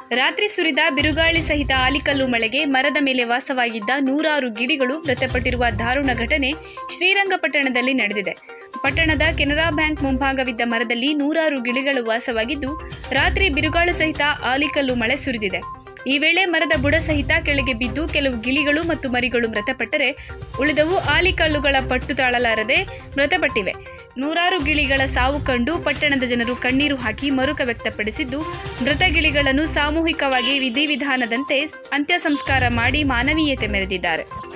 ರಾತ್ರಿ ಸುರಿದ ಬಿರುಗಾಳಿ ಸಹಿತ ಆಲಿಕಲ್ಲು ಮಳೆಗೆ ಮರದ ಮೇಲೆ ವಾಸವಾಗಿದ್ದ ನೂರಾರು ಗಿಳಿಗಳು ಮೃತಪಟ್ಟಿರುವ ದಾರುಣ ಘಟನೆ ಶ್ರೀರಂಗಪಟ್ಟಣದಲ್ಲಿ ನಡೆದಿದೆ ಪಟ್ಟಣದ ಕೆನರಾ ಬ್ಯಾಂಕ್ ಮುಂಭಾಗವಿದ್ದ ಮರದಲ್ಲಿ ನೂರಾರು ಗಿಳಿಗಳು ವಾಸವಾಗಿದ್ದು ರಾತ್ರಿ ಬಿರುಗಾಳು ಸಹಿತ ಆಲಿಕಲ್ಲು ಮಳೆ ಸುರಿದಿದೆ ಈ ವೇಳೆ ಮರದ ಬುಡ ಸಹಿತ ಕೆಳಗೆ ಬಿದ್ದು ಕೆಲವು ಗಿಳಿಗಳು ಮತ್ತು ಮರಿಗಳು ಮೃತಪಟ್ಟರೆ ಉಳಿದವು ಆಲಿಕಲ್ಲುಗಳ ಪಟ್ಟು ತಾಳಲಾರದೆ ಮೃತಪಟ್ಟಿವೆ ನೂರಾರು ಗಿಳಿಗಳ ಸಾವು ಕಂಡು ಪಟ್ಟಣದ ಜನರು ಕಣ್ಣೀರು ಹಾಕಿ ಮರುಕ ವ್ಯಕ್ತಪಡಿಸಿದ್ದು ಮೃತ ಗಿಳಿಗಳನ್ನು ಸಾಮೂಹಿಕವಾಗಿ ವಿಧಿವಿಧಾನದಂತೆ ಅಂತ್ಯ ಸಂಸ್ಕಾರ ಮಾಡಿ ಮಾನವೀಯತೆ ಮೆರೆದಿದ್ದಾರೆ